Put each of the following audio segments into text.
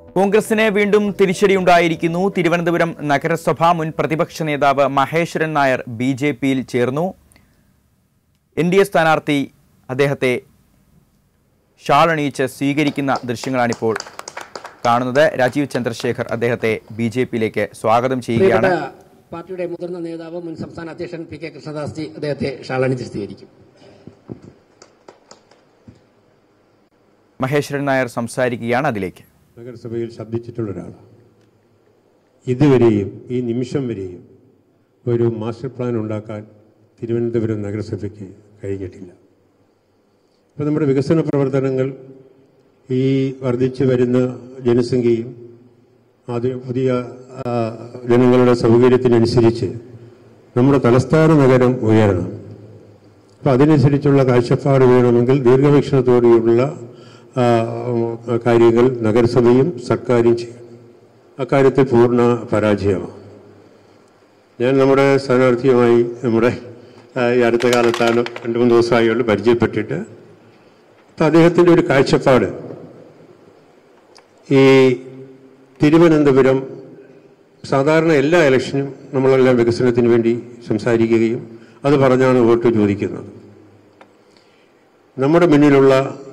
കോൺഗ്രസിന് വീണ്ടും തിരിച്ചടിയുണ്ടായിരിക്കുന്നു തിരുവനന്തപുരം നഗരസഭ മുൻ പ്രതിപക്ഷ നേതാവ് മഹേശ്വരൻ നായർ ബി ജെ പിയിൽ ചേർന്നു എൻ ഡി എ സ്ഥാനാർത്ഥി അദ്ദേഹത്തെ ഷാൾ അണിയിച്ച് സ്വീകരിക്കുന്ന ദൃശ്യങ്ങളാണിപ്പോൾ കാണുന്നത് രാജീവ് ചന്ദ്രശേഖർ അദ്ദേഹത്തെ ബി ജെ പിയിലേക്ക് സ്വാഗതം ചെയ്യുകയാണ് പ്രിയപ്പെട്ട പാർട്ടിയുടെ മുതിർന്ന നേതാവ് മുൻ സംസ്ഥാന അധ്യക്ഷൻ പി കെ കൃഷ്ണദാസ് ജി അദ്ദേഹത്തെ ഷാളണിച്ച് സ്ഥിരീകരിക്കും മഹേശ്വരൻ നായർ സംസാരിക്കുകയാണ് അതിലേക്ക് നഗരസഭയിൽ ശബ്ദിച്ചിട്ടുള്ള ഒരാളാണ് ഇതുവരെയും ഈ നിമിഷം വരെയും ഒരു മാസ്റ്റർ പ്ലാൻ ഉണ്ടാക്കാൻ തിരുവനന്തപുരം നഗരസഭയ്ക്ക് കഴിഞ്ഞിട്ടില്ല അപ്പോൾ നമ്മുടെ വികസന പ്രവർത്തനങ്ങൾ ഈ വർദ്ധിച്ചു വരുന്ന ജനസംഖ്യയും ആദ്യം പുതിയ ആ, ജനങ്ങളുടെ സൗകര്യത്തിനനുസരിച്ച് നമ്മുടെ തലസ്ഥാന നഗരം ഉയരണം അപ്പോൾ അതനുസരിച്ചുള്ള കാഴ്ചപ്പാട് വേണമെങ്കിൽ ദീർഘവീക്ഷണത്തോടെയുള്ള ആ, കാര്യങ്ങൾ നഗരസഭയും സർക്കാരും ചെയ്യണം അക്കാര്യത്തിൽ പൂർണ്ണ പരാജയമാണ് ഞാൻ നമ്മുടെ സ്ഥാനാർത്ഥിയുമായി നമ്മുടെ ആ, ഈ അടുത്ത കാലത്താണ് രണ്ട് മൂന്ന് ദിവസമായുള്ളൂ പരിചയപ്പെട്ടിട്ട് അപ്പം അദ്ദേഹത്തിൻ്റെ ഒരു കാഴ്ചപ്പാട് ഈ തിരുവനന്തപുരം സാധാരണ എല്ലാ ഇലക്ഷനും നമ്മളെല്ലാം വികസനത്തിന് വേണ്ടി സംസാരിക്കുകയും അത് പറഞ്ഞാണ് വോട്ട് ചോദിക്കുന്നത് നമ്മുടെ മുന്നിലുള്ള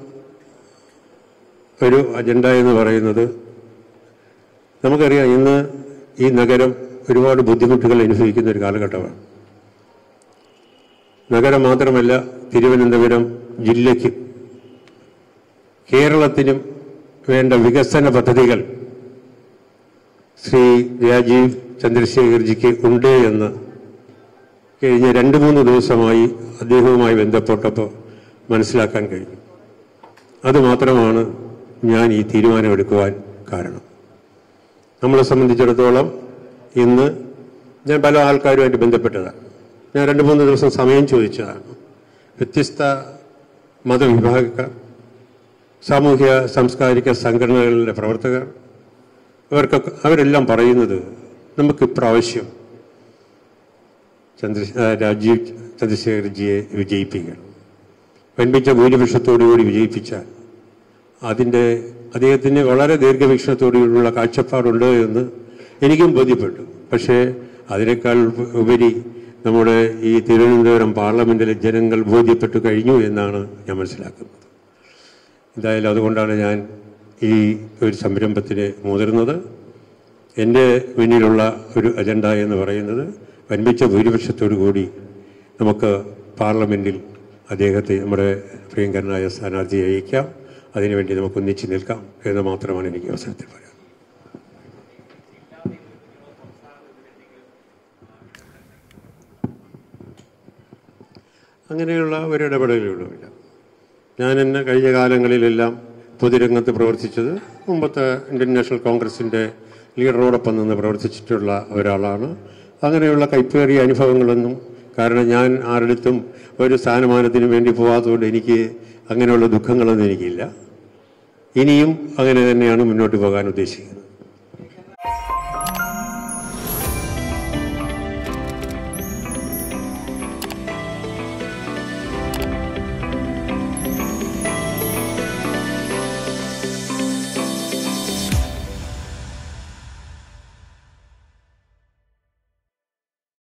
ഒരു അജണ്ട എന്ന് പറയുന്നത് നമുക്കറിയാം ഇന്ന് ഈ നഗരം ഒരുപാട് ബുദ്ധിമുട്ടുകൾ അനുഭവിക്കുന്ന ഒരു കാലഘട്ടമാണ് നഗരം മാത്രമല്ല തിരുവനന്തപുരം ജില്ലയ്ക്കും കേരളത്തിനും വേണ്ട വികസന പദ്ധതികൾ ശ്രീ രാജീവ് ചന്ദ്രശേഖർജിക്ക് ഉണ്ട് എന്ന് കഴിഞ്ഞ രണ്ട് മൂന്ന് ദിവസമായി അദ്ദേഹവുമായി ബന്ധപ്പെട്ടപ്പോൾ മനസ്സിലാക്കാൻ കഴിഞ്ഞു അതുമാത്രമാണ് ഞാൻ ഈ തീരുമാനമെടുക്കുവാൻ കാരണം നമ്മളെ സംബന്ധിച്ചിടത്തോളം ഇന്ന് ഞാൻ പല ആൾക്കാരുമായിട്ട് ബന്ധപ്പെട്ടതാണ് ഞാൻ രണ്ട് മൂന്ന് ദിവസം സമയം ചോദിച്ചതാണ് വ്യത്യസ്ത മതവിഭാഗക്കാർ സാമൂഹ്യ സാംസ്കാരിക സംഘടനകളിലെ പ്രവർത്തകർ ഇവർക്കൊക്കെ അവരെല്ലാം പറയുന്നത് നമുക്ക് ഇപ്രാവശ്യം ചന്ദ്ര ആ, രാജീവ് ചന്ദ്രശേഖർജിയെ വിജയിപ്പിക്കണം വൻപിച്ച ഭൂരിപക്ഷത്തോടുകൂടി വിജയിപ്പിച്ചാൽ അതിൻ്റെ അദ്ദേഹത്തിന് വളരെ ദീർഘവീക്ഷണത്തോടുകൂടിയുള്ള കാഴ്ചപ്പാടുണ്ട് എന്ന് എനിക്കും ബോധ്യപ്പെട്ടു പക്ഷേ അതിനേക്കാൾ ഉപരി നമ്മുടെ ഈ തിരുവനന്തപുരം പാർലമെന്റിലെ ജനങ്ങൾ ബോധ്യപ്പെട്ടു കഴിഞ്ഞു എന്നാണ് ഞാൻ മനസ്സിലാക്കുന്നത് എന്തായാലും അതുകൊണ്ടാണ് ഞാൻ ഈ ഒരു സംരംഭത്തിന് മുതിർന്നത് എൻ്റെ മുന്നിലുള്ള ഒരു അജണ്ട എന്ന് പറയുന്നത് വൻപിച്ച ഭൂരിപക്ഷത്തോടു കൂടി നമുക്ക് പാർലമെൻറ്റിൽ അദ്ദേഹത്തെ നമ്മുടെ പ്രിയങ്കരനായ സ്ഥാനാർത്ഥിയെ അയക്കാം അതിനുവേണ്ടി നമുക്ക് ഒന്നിച്ച് നിൽക്കാം എന്ന് മാത്രമാണ് എനിക്ക് അവസരത്തിൽ പറയാം അങ്ങനെയുള്ള ഒരു ഇടപെടലുകളുമില്ല ഞാൻ എന്നെ കഴിഞ്ഞ കാലങ്ങളിലെല്ലാം പൊതുരംഗത്ത് പ്രവർത്തിച്ചത് മുമ്പത്തെ ഇന്ത്യൻ നാഷണൽ കോൺഗ്രസിൻ്റെ ലീഡറോടൊപ്പം നിന്ന് പ്രവർത്തിച്ചിട്ടുള്ള ഒരാളാണ് അങ്ങനെയുള്ള കൈപ്പേറിയ അനുഭവങ്ങളൊന്നും കാരണം ഞാൻ ആരുടെടുത്തും ഒരു സ്ഥാനമാനത്തിന് വേണ്ടി പോകാത്തതുകൊണ്ട് എനിക്ക് അങ്ങനെയുള്ള ദുഃഖങ്ങളൊന്നും എനിക്കില്ല ഇനിയും അങ്ങനെ തന്നെയാണ് മുന്നോട്ട് പോകാൻ ഉദ്ദേശിക്കുന്നത്